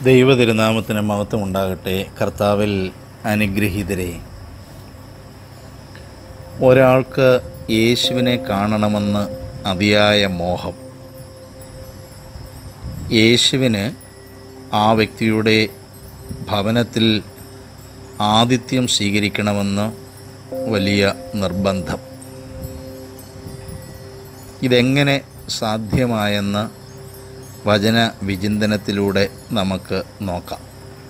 ദൈവതിരുനാമത്തിന് മഹത്വം ഉണ്ടാകട്ടെ കർത്താവിൽ അനുഗ്രഹീതരെ ഒരാൾക്ക് യേശുവിനെ കാണണമെന്ന് അതിയായ മോഹം യേശുവിന് ആ വ്യക്തിയുടെ ഭവനത്തിൽ ആതിഥ്യം സ്വീകരിക്കണമെന്ന് വലിയ നിർബന്ധം ഇതെങ്ങനെ സാധ്യമായെന്ന് വചന വിചിന്തനത്തിലൂടെ നമുക്ക് നോക്കാം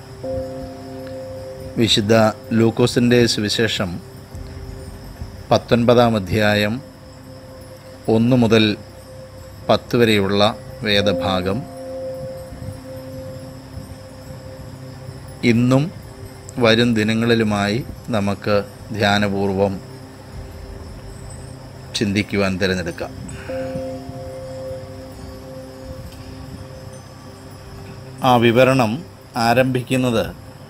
വിശുദ്ധ ലൂക്കോസിൻ്റെ സുവിശേഷം പത്തൊൻപതാം അധ്യായം ഒന്ന് മുതൽ പത്ത് വരെയുള്ള വേദഭാഗം ഇന്നും വരും ദിനങ്ങളിലുമായി നമുക്ക് ധ്യാനപൂർവം ചിന്തിക്കുവാൻ തിരഞ്ഞെടുക്കാം ആ വിവരണം ആരംഭിക്കുന്നത്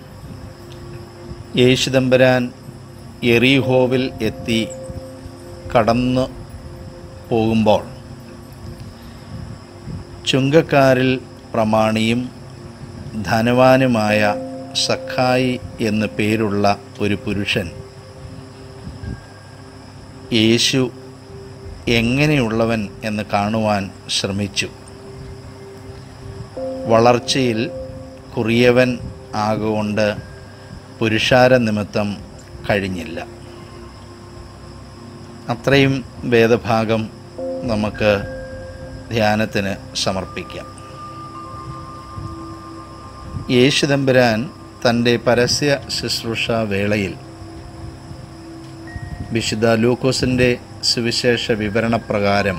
യേശുദമ്പരാൻ എറീഹോവിൽ എത്തി കടന്നു പോകുമ്പോൾ ചുങ്കക്കാരിൽ പ്രമാണിയും ധനവാനുമായ സഖായി എന്നു പേരുള്ള ഒരു പുരുഷൻ യേശു എങ്ങനെയുള്ളവൻ എന്ന് കാണുവാൻ ശ്രമിച്ചു വളർച്ചയിൽ കുറിയവൻ ആകൊണ്ട് പുരുഷാര നിമിത്തം കഴിഞ്ഞില്ല അത്രയും വേദഭാഗം നമുക്ക് ധ്യാനത്തിന് സമർപ്പിക്കാം യേശുദമ്പുരാൻ തൻ്റെ പരസ്യ ശുശ്രൂഷ വേളയിൽ വിശുദ്ധ ലൂക്കോസിൻ്റെ സുവിശേഷ വിവരണപ്രകാരം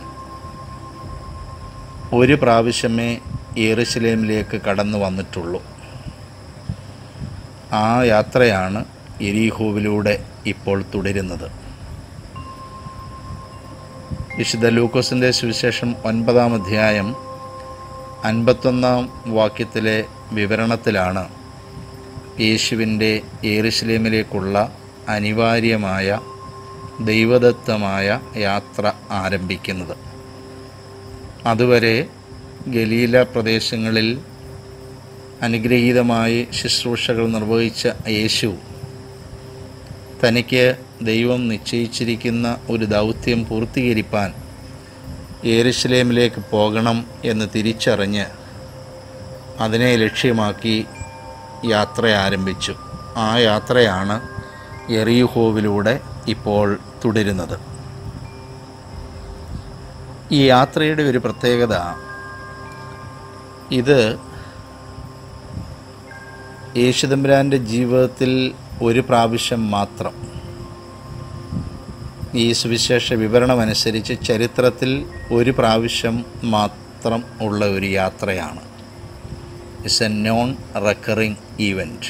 ഒരു പ്രാവശ്യമേ യെറുശലേമിലേക്ക് കടന്നു വന്നിട്ടുള്ളൂ ആ യാത്രയാണ് എരീഹോവിലൂടെ ഇപ്പോൾ തുടരുന്നത് വിശുദ്ധ ലൂക്കോസിൻ്റെ സുവിശേഷം ഒൻപതാം അധ്യായം അൻപത്തൊന്നാം വാക്യത്തിലെ വിവരണത്തിലാണ് യേശുവിൻ്റെ യേറുശലേമിലേക്കുള്ള അനിവാര്യമായ ദൈവദത്തമായ യാത്ര ആരംഭിക്കുന്നത് അതുവരെ ഗലീല പ്രദേശങ്ങളിൽ അനുഗ്രഹീതമായി ശുശ്രൂഷകൾ നിർവഹിച്ച യേശു തനിക്ക് ദൈവം നിശ്ചയിച്ചിരിക്കുന്ന ഒരു ദൗത്യം പൂർത്തീകരിപ്പാൻ യേരുശലേമിലേക്ക് പോകണം എന്ന് തിരിച്ചറിഞ്ഞ് അതിനെ ലക്ഷ്യമാക്കി യാത്ര ആരംഭിച്ചു ആ യാത്രയാണ് എറിയുഹോവിലൂടെ ഇപ്പോൾ തുടരുന്നത് ഈ യാത്രയുടെ ഒരു പ്രത്യേകത ഇത് യേശുദമ്പുരാൻ്റെ ജീവിതത്തിൽ ഒരു പ്രാവശ്യം മാത്രം ഈ സുവിശേഷ വിവരണമനുസരിച്ച് ചരിത്രത്തിൽ ഒരു പ്രാവശ്യം മാത്രം ഉള്ള ഒരു യാത്രയാണ് it's a non recurring event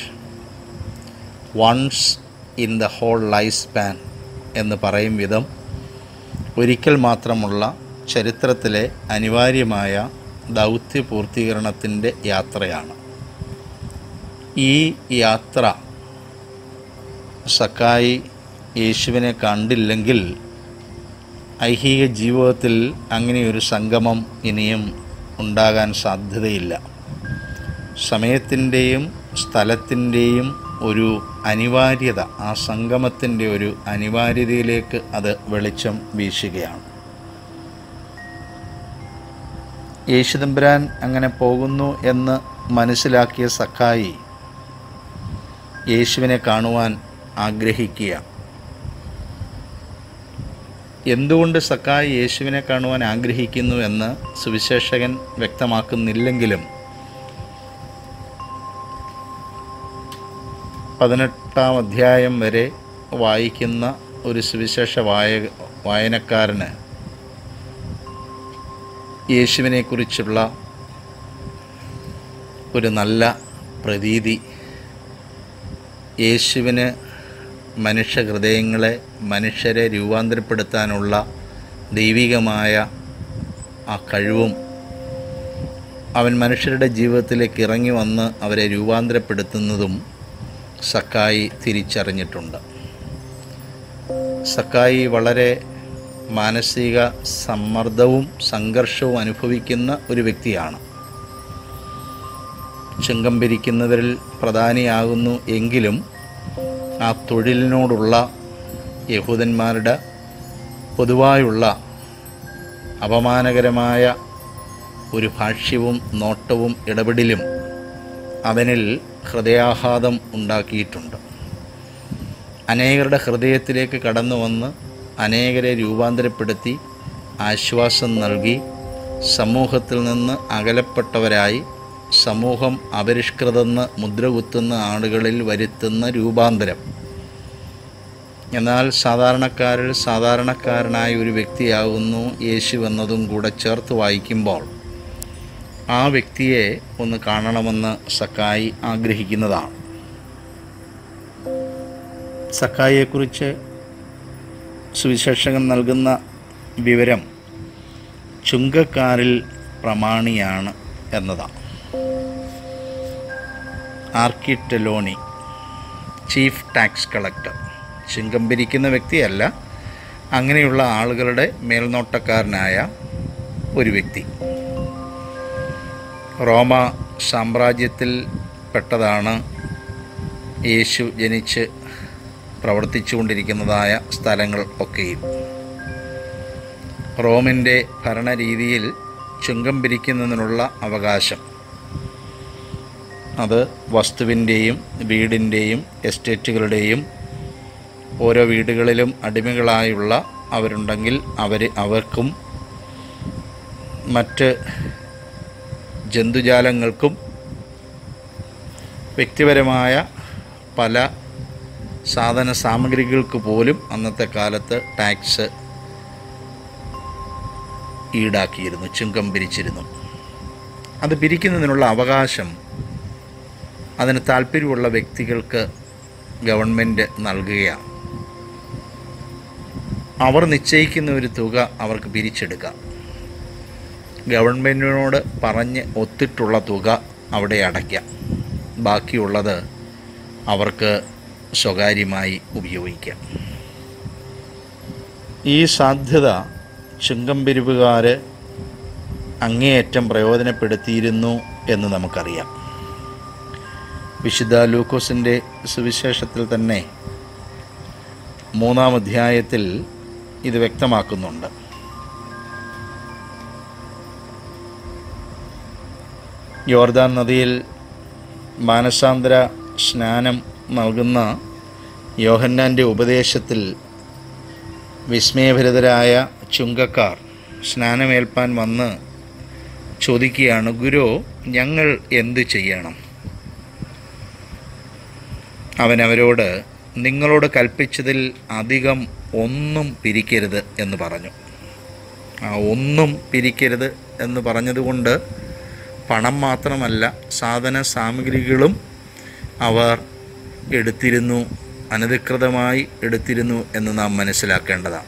once in the whole life span എന്ന് പറയും വിധം ഒരിക്കൽ മാത്രമുള്ള ചരിത്രത്തിലെ അനിവാര്യമായ ദൗത്യ പൂർത്തീകരണത്തിൻ്റെ യാത്രയാണ് ഈ യാത്ര സക്കായി യേശുവിനെ കണ്ടില്ലെങ്കിൽ ഐഹിക ജീവിതത്തിൽ അങ്ങനെയൊരു സംഗമം ഇനിയും ഉണ്ടാകാൻ സാധ്യതയില്ല സമയത്തിൻ്റെയും സ്ഥലത്തിൻ്റെയും ഒരു അനിവാര്യത ആ സംഗമത്തിൻ്റെ ഒരു അനിവാര്യതയിലേക്ക് അത് വെളിച്ചം വീശുകയാണ് യേശുദമ്പുരാൻ അങ്ങനെ പോകുന്നു എന്ന് മനസ്സിലാക്കിയ സക്കായി യേശുവിനെ കാണുവാൻ ആഗ്രഹിക്കുക എന്തുകൊണ്ട് സക്കായി യേശുവിനെ കാണുവാൻ ആഗ്രഹിക്കുന്നു എന്ന് സുവിശേഷകൻ വ്യക്തമാക്കുന്നില്ലെങ്കിലും പതിനെട്ടാം അധ്യായം വരെ വായിക്കുന്ന ഒരു സുവിശേഷ വായ വായനക്കാരന് യേശുവിനെക്കുറിച്ചുള്ള ഒരു നല്ല പ്രതീതി യേശുവിന് മനുഷ്യ ഹൃദയങ്ങളെ മനുഷ്യരെ രൂപാന്തരപ്പെടുത്താനുള്ള ദൈവികമായ ആ കഴിവും അവൻ മനുഷ്യരുടെ ജീവിതത്തിലേക്ക് ഇറങ്ങി വന്ന് അവരെ രൂപാന്തരപ്പെടുത്തുന്നതും സക്കായി തിരിച്ചറിഞ്ഞിട്ടുണ്ട് സക്കായി വളരെ മാനസിക സമ്മർദ്ദവും സംഘർഷവും അനുഭവിക്കുന്ന ഒരു വ്യക്തിയാണ് ചുങ്കം പിരിക്കുന്നവരിൽ പ്രധാനിയാകുന്നു എങ്കിലും ആ തൊഴിലിനോടുള്ള യഹൂദന്മാരുടെ പൊതുവായുള്ള അപമാനകരമായ ഒരു ഭാഷ്യവും നോട്ടവും ഇടപെടലും അവനിൽ ഹൃദയാഘാതം ഉണ്ടാക്കിയിട്ടുണ്ട് അനേകരുടെ ഹൃദയത്തിലേക്ക് കടന്നു വന്ന് അനേകരെ രൂപാന്തരപ്പെടുത്തി ആശ്വാസം നൽകി സമൂഹത്തിൽ നിന്ന് അകലപ്പെട്ടവരായി സമൂഹം അപരിഷ്കൃതെന്ന് മുദ്രകുത്തുന്ന ആളുകളിൽ വരുത്തുന്ന രൂപാന്തരം എന്നാൽ സാധാരണക്കാരിൽ സാധാരണക്കാരനായ ഒരു വ്യക്തിയാകുന്നു യേശു എന്നതും കൂടെ ചേർത്ത് വായിക്കുമ്പോൾ ആ വ്യക്തിയെ ഒന്ന് കാണണമെന്ന് സക്കായി ആഗ്രഹിക്കുന്നതാണ് സക്കായിയെക്കുറിച്ച് സുവിശേഷകൻ നൽകുന്ന വിവരം ചുങ്കക്കാരിൽ പ്രമാണിയാണ് എന്നതാണ് ആർക്കിടെലോണി ചീഫ് ടാക്സ് കളക്ടർ ചുങ്കം പിരിക്കുന്ന വ്യക്തിയല്ല അങ്ങനെയുള്ള ആളുകളുടെ മേൽനോട്ടക്കാരനായ ഒരു വ്യക്തി റോമ സാമ്രാജ്യത്തിൽ പെട്ടതാണ് യേശു ജനിച്ച് പ്രവർത്തിച്ചുകൊണ്ടിരിക്കുന്നതായ സ്ഥലങ്ങൾ ഒക്കെയും റോമിൻ്റെ ഭരണരീതിയിൽ ചുങ്കം പിരിക്കുന്നതിനുള്ള അവകാശം അത് വസ്തുവിൻ്റെയും വീടിൻ്റെയും എസ്റ്റേറ്റുകളുടെയും ഓരോ വീടുകളിലും അടിമകളായുള്ള അവരുണ്ടെങ്കിൽ അവർ അവർക്കും മറ്റ് ജന്തുജാലങ്ങൾക്കും വ്യക്തിപരമായ പല സാധന സാമഗ്രികൾക്ക് പോലും അന്നത്തെ കാലത്ത് ടാക്സ് ഈടാക്കിയിരുന്നു ചുങ്കം പിരിച്ചിരുന്നു അത് പിരിക്കുന്നതിനുള്ള അവകാശം അതിന് താല്പര്യമുള്ള വ്യക്തികൾക്ക് ഗവൺമെൻറ് നൽകുകയാണ് അവർ നിശ്ചയിക്കുന്ന ഒരു തുക അവർക്ക് പിരിച്ചെടുക്കാം ഗവൺമെൻറ്റിനോട് പറഞ്ഞ് ഒത്തിട്ടുള്ള തുക അവിടെ അടയ്ക്കാം ബാക്കിയുള്ളത് അവർക്ക് സ്വകാര്യമായി ഉപയോഗിക്കാം ഈ സാധ്യത ചുങ്കം പിരിവുകാർ അങ്ങേയറ്റം പ്രയോജനപ്പെടുത്തിയിരുന്നു എന്ന് നമുക്കറിയാം വിശുദ്ധ ലൂക്കോസിൻ്റെ സുവിശേഷത്തിൽ തന്നെ മൂന്നാം അധ്യായത്തിൽ ഇത് വ്യക്തമാക്കുന്നുണ്ട് യോർദാൻ നദിയിൽ മാനസാന്തര സ്നാനം നൽകുന്ന യോഹന്നാൻ്റെ ഉപദേശത്തിൽ വിസ്മയഭരിതരായ ചുങ്കക്കാർ സ്നാനമേൽപ്പാൻ വന്ന് ചോദിക്കുകയാണ് ഗുരു ഞങ്ങൾ എന്ത് ചെയ്യണം അവൻ അവരോട് നിങ്ങളോട് കൽപ്പിച്ചതിൽ അധികം ഒന്നും പിരിക്കരുത് എന്ന് പറഞ്ഞു ആ ഒന്നും പിരിക്കരുത് എന്ന് പറഞ്ഞതുകൊണ്ട് പണം മാത്രമല്ല സാധന സാമഗ്രികളും അവർ എടുത്തിരുന്നു അനധികൃതമായി എടുത്തിരുന്നു എന്ന് നാം മനസ്സിലാക്കേണ്ടതാണ്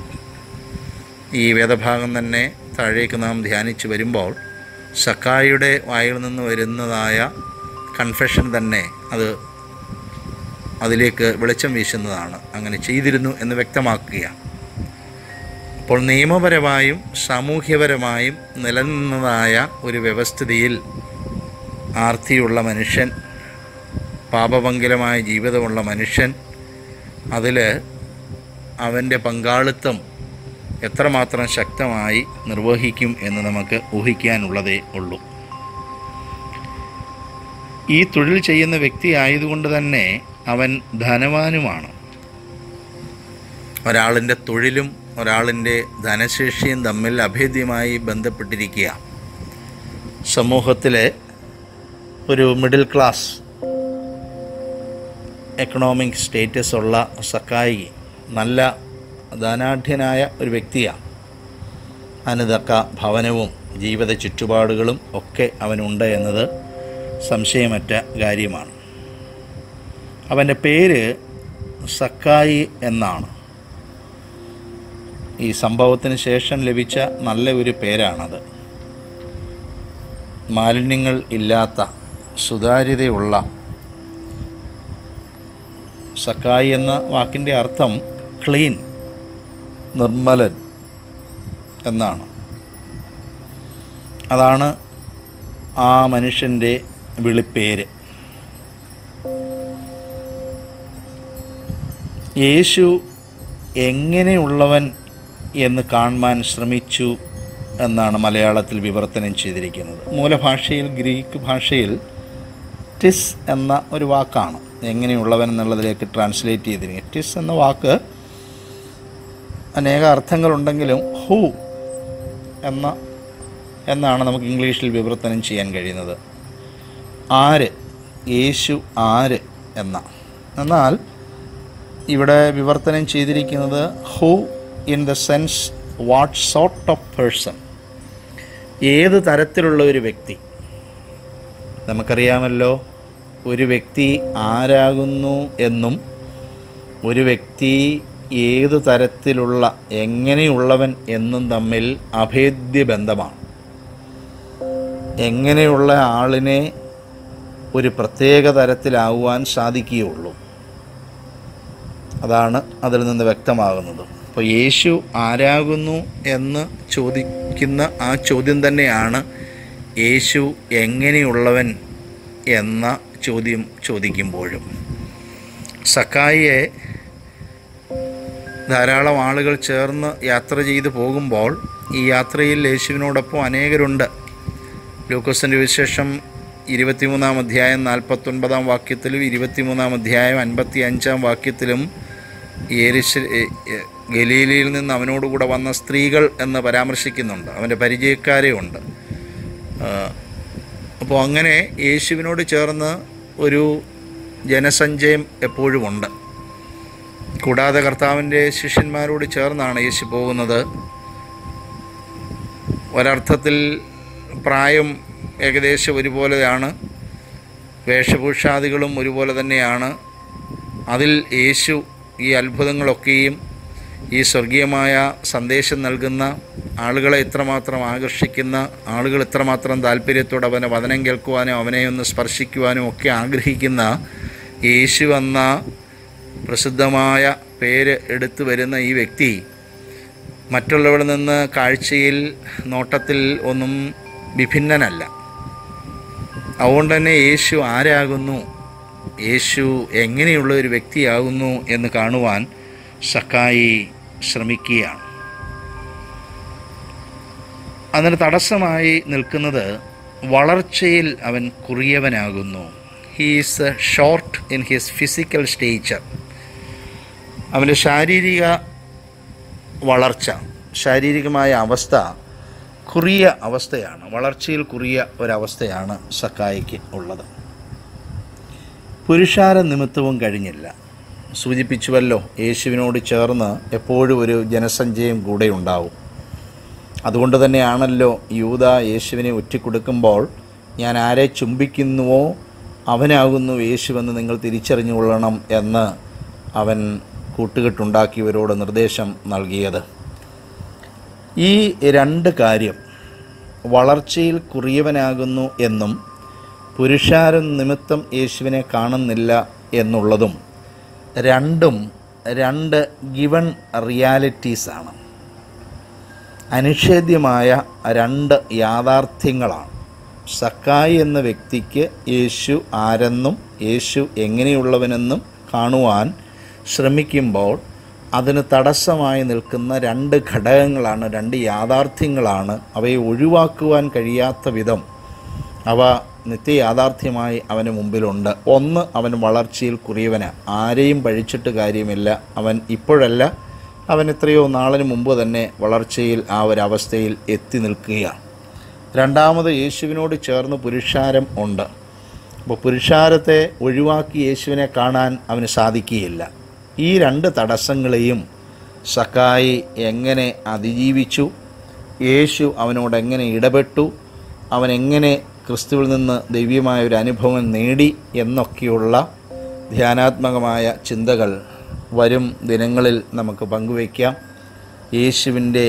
ഈ വേദഭാഗം തന്നെ താഴേക്ക് നാം ധ്യാനിച്ച് വരുമ്പോൾ സക്കായിയുടെ വായിൽ നിന്ന് വരുന്നതായ കൺഫെഷൻ തന്നെ അത് അതിലേക്ക് വെളിച്ചം വീശുന്നതാണ് അങ്ങനെ ചെയ്തിരുന്നു എന്ന് വ്യക്തമാക്കുകയാണ് അപ്പോൾ നിയമപരമായും സാമൂഹ്യപരമായും നിലനിന്നതായ ഒരു വ്യവസ്ഥിതിയിൽ ആർത്തിയുള്ള മനുഷ്യൻ പാപപങ്കിലമായ ജീവിതമുള്ള മനുഷ്യൻ അതിൽ അവൻ്റെ പങ്കാളിത്തം എത്രമാത്രം ശക്തമായി നിർവഹിക്കും എന്ന് നമുക്ക് ഊഹിക്കാനുള്ളതേ ഉള്ളൂ ഈ തൊഴിൽ ചെയ്യുന്ന വ്യക്തി ആയതുകൊണ്ട് തന്നെ അവൻ ധനവാനുമാണ് ഒരാളിൻ്റെ തൊഴിലും ഒരാളിൻ്റെ ധനശേഷിയും തമ്മിൽ അഭേദ്യമായി ബന്ധപ്പെട്ടിരിക്കുക സമൂഹത്തിലെ ഒരു മിഡിൽ ക്ലാസ് എക്കണോമിക് സ്റ്റേറ്റസ് ഉള്ള സക്കായി നല്ല ധനാഢ്യനായ ഒരു വ്യക്തിയാണ് അനുതക്ക ഭവനവും ജീവിത ചുറ്റുപാടുകളും ഒക്കെ അവനുണ്ട് എന്നത് സംശയമറ്റ കാര്യമാണ് അവൻ്റെ പേര് സക്കായി എന്നാണ് ഈ സംഭവത്തിന് ശേഷം ലഭിച്ച നല്ല ഒരു പേരാണത് മാലിന്യങ്ങൾ ഇല്ലാത്ത സുതാര്യതയുള്ള സക്കായി എന്ന വാക്കിൻ്റെ അർത്ഥം ക്ലീൻ നിർമ്മലൻ എന്നാണ് അതാണ് ആ മനുഷ്യൻ്റെ വിളിപ്പേര് യേശു എങ്ങനെയുള്ളവൻ എന്ന് കാണുവാൻ ശ്രമിച്ചു എന്നാണ് മലയാളത്തിൽ വിവർത്തനം ചെയ്തിരിക്കുന്നത് മൂലഭാഷയിൽ ഗ്രീക്ക് ഭാഷയിൽ ടിസ് എന്ന ഒരു വാക്കാണ് എങ്ങനെയുള്ളവൻ എന്നുള്ളതിലേക്ക് ട്രാൻസ്ലേറ്റ് ചെയ്തിരിക്കുന്നത് ടിസ് എന്ന വാക്ക് അനേക അർത്ഥങ്ങളുണ്ടെങ്കിലും ഹൂ എന്ന എന്നാണ് നമുക്ക് ഇംഗ്ലീഷിൽ വിവർത്തനം ചെയ്യാൻ കഴിയുന്നത് ആര് യേശു ആര് എന്ന എന്നാൽ ഇവിടെ വിവർത്തനം ചെയ്തിരിക്കുന്നത് who in the sense what sort of person ഏത് തരത്തിലുള്ള ഒരു വ്യക്തി നമുക്കറിയാമല്ലോ ഒരു വ്യക്തി ആരാകുന്നു എന്നും ഒരു വ്യക്തി ഏത് തരത്തിലുള്ള എങ്ങനെയുള്ളവൻ എന്നും തമ്മിൽ അഭേദ്യ ബന്ധമാണ് എങ്ങനെയുള്ള ആളിനെ ഒരു പ്രത്യേക തരത്തിലാവുവാൻ സാധിക്കുകയുള്ളൂ അതാണ് അതിൽ നിന്ന് വ്യക്തമാകുന്നത് അപ്പോൾ യേശു ആരാകുന്നു എന്ന് ചോദിക്കുന്ന ആ ചോദ്യം തന്നെയാണ് യേശു എങ്ങനെയുള്ളവൻ എന്ന ചോദ്യം ചോദിക്കുമ്പോഴും സക്കായിയെ ധാരാളം ആളുകൾ ചേർന്ന് യാത്ര ചെയ്തു പോകുമ്പോൾ ഈ യാത്രയിൽ യേശുവിനോടൊപ്പം അനേകരുണ്ട് ലൂക്കോസിൻ്റെ വിശേഷം ഇരുപത്തിമൂന്നാം അധ്യായം നാൽപ്പത്തൊൻപതാം വാക്യത്തിലും ഇരുപത്തിമൂന്നാം അധ്യായം അൻപത്തി അഞ്ചാം വാക്യത്തിലും യേരിശ് ഗലീലയിൽ നിന്ന് അവനോടുകൂടെ വന്ന സ്ത്രീകൾ എന്ന് പരാമർശിക്കുന്നുണ്ട് അവൻ്റെ പരിചയക്കാരെ ഉണ്ട് അപ്പോൾ അങ്ങനെ യേശുവിനോട് ചേർന്ന് ഒരു ജനസഞ്ചയം എപ്പോഴും ഉണ്ട് കൂടാതെ കർത്താവിൻ്റെ ശിഷ്യന്മാരോട് ചേർന്നാണ് യേശു പോകുന്നത് ഒരർത്ഥത്തിൽ പ്രായം ഏകദേശം ഒരുപോലെയാണ് വേഷഭൂഷാദികളും ഒരുപോലെ തന്നെയാണ് അതിൽ യേശു ഈ അത്ഭുതങ്ങളൊക്കെയും ഈ സ്വർഗീയമായ സന്ദേശം നൽകുന്ന ആളുകളെ ഇത്രമാത്രം ആകർഷിക്കുന്ന ആളുകൾ ഇത്രമാത്രം താല്പര്യത്തോടെ അവനെ വചനം കേൾക്കുവാനും അവനെ ഒന്ന് സ്പർശിക്കുവാനും ഒക്കെ ആഗ്രഹിക്കുന്ന യേശു എന്ന പ്രസിദ്ധമായ പേര് എടുത്തു വരുന്ന ഈ വ്യക്തി മറ്റുള്ളവരിൽ നിന്ന് കാഴ്ചയിൽ നോട്ടത്തിൽ ഒന്നും വിഭിന്നനല്ല അതുകൊണ്ട് തന്നെ യേശു ആരാകുന്നു യേശു എങ്ങനെയുള്ള ഒരു വ്യക്തിയാകുന്നു എന്ന് കാണുവാൻ സക്കായി ശ്രമിക്കുകയാണ് അതിന് തടസ്സമായി നിൽക്കുന്നത് വളർച്ചയിൽ അവൻ കുറിയവനാകുന്നു he's short in his physical stature അവൻ്റെ ശാരീരിക വളർച്ച ശാരീരികമായ അവസ്ഥ കുറിയ അവസ്ഥയാണ് വളർച്ചയിൽ കുറിയ ഒരവസ്ഥയാണ് സക്കായിക്ക് ഉള്ളത് പുരുഷാര നിമിത്തവും കഴിഞ്ഞില്ല സൂചിപ്പിച്ചുവല്ലോ യേശുവിനോട് ചേർന്ന് എപ്പോഴും ഒരു ജനസഞ്ചയം കൂടെ ഉണ്ടാവും അതുകൊണ്ട് തന്നെയാണല്ലോ യൂത യേശുവിനെ ഒറ്റിക്കൊടുക്കുമ്പോൾ ഞാൻ ആരെ ചുംബിക്കുന്നുവോ അവനാകുന്നു യേശുവെന്ന് നിങ്ങൾ തിരിച്ചറിഞ്ഞുകൊള്ളണം എന്ന് അവൻ കൂട്ടുകെട്ടുണ്ടാക്കിയവരോട് നിർദ്ദേശം നൽകിയത് ഈ രണ്ട് കാര്യം വളർച്ചയിൽ കുറിയവനാകുന്നു എന്നും പുരുഷാരം നിമിത്തം യേശുവിനെ കാണുന്നില്ല എന്നുള്ളതും രണ്ടും രണ്ട് ഗിവൺ റിയാലിറ്റീസാണ് അനിഷേധ്യമായ രണ്ട് യാഥാർത്ഥ്യങ്ങളാണ് സക്കായി എന്ന വ്യക്തിക്ക് യേശു ആരെന്നും യേശു എങ്ങനെയുള്ളവനെന്നും കാണുവാൻ ശ്രമിക്കുമ്പോൾ അതിന് തടസ്സമായി നിൽക്കുന്ന രണ്ട് ഘടകങ്ങളാണ് രണ്ട് യാഥാർത്ഥ്യങ്ങളാണ് അവയെ ഒഴിവാക്കുവാൻ കഴിയാത്ത വിധം അവ നിത്യയാഥാർത്ഥ്യമായി അവന് മുമ്പിലുണ്ട് ഒന്ന് അവൻ വളർച്ചയിൽ കുറിയവന് ആരെയും പഴിച്ചിട്ട് കാര്യമില്ല അവൻ ഇപ്പോഴല്ല അവൻ എത്രയോ നാളിന് മുമ്പ് തന്നെ വളർച്ചയിൽ ആ ഒരവസ്ഥയിൽ എത്തി നിൽക്കുകയാണ് രണ്ടാമത് യേശുവിനോട് ചേർന്ന് പുരുഷാരം ഉണ്ട് അപ്പോൾ പുരുഷാരത്തെ ഒഴിവാക്കി യേശുവിനെ കാണാൻ അവന് സാധിക്കുകയില്ല ഈ രണ്ട് തടസ്സങ്ങളെയും സക്കായി എങ്ങനെ അതിജീവിച്ചു യേശു അവനോട് എങ്ങനെ ഇടപെട്ടു അവൻ എങ്ങനെ ക്രിസ്തുവിൽ നിന്ന് ദൈവീയമായ ഒരു അനുഭവം നേടി എന്നൊക്കെയുള്ള ധ്യാനാത്മകമായ ചിന്തകൾ വരും ദിനങ്ങളിൽ നമുക്ക് പങ്കുവയ്ക്കാം യേശുവിൻ്റെ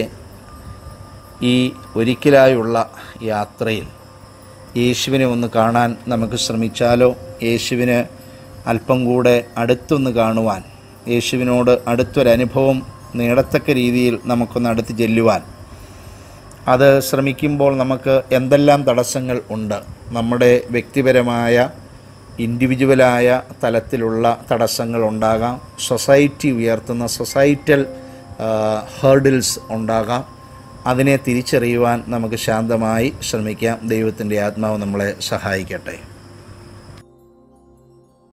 ഈ ഒരിക്കലായുള്ള യാത്രയിൽ യേശുവിനെ ഒന്ന് കാണാൻ നമുക്ക് ശ്രമിച്ചാലോ യേശുവിന് അല്പം കൂടെ അടുത്തൊന്ന് കാണുവാൻ യേശുവിനോട് അടുത്തൊരനുഭവം നേടത്തക്ക രീതിയിൽ നമുക്കൊന്ന് അടുത്ത് ചെല്ലുവാൻ അത് ശ്രമിക്കുമ്പോൾ നമുക്ക് എന്തെല്ലാം തടസ്സങ്ങൾ ഉണ്ട് നമ്മുടെ വ്യക്തിപരമായ ഇൻഡിവിജ്വലായ തലത്തിലുള്ള തടസ്സങ്ങൾ ഉണ്ടാകാം സൊസൈറ്റി ഉയർത്തുന്ന സൊസൈറ്റൽ ഹേർഡിൽസ് ഉണ്ടാകാം അതിനെ തിരിച്ചറിയുവാൻ നമുക്ക് ശാന്തമായി ശ്രമിക്കാം ദൈവത്തിൻ്റെ ആത്മാവ് നമ്മളെ സഹായിക്കട്ടെ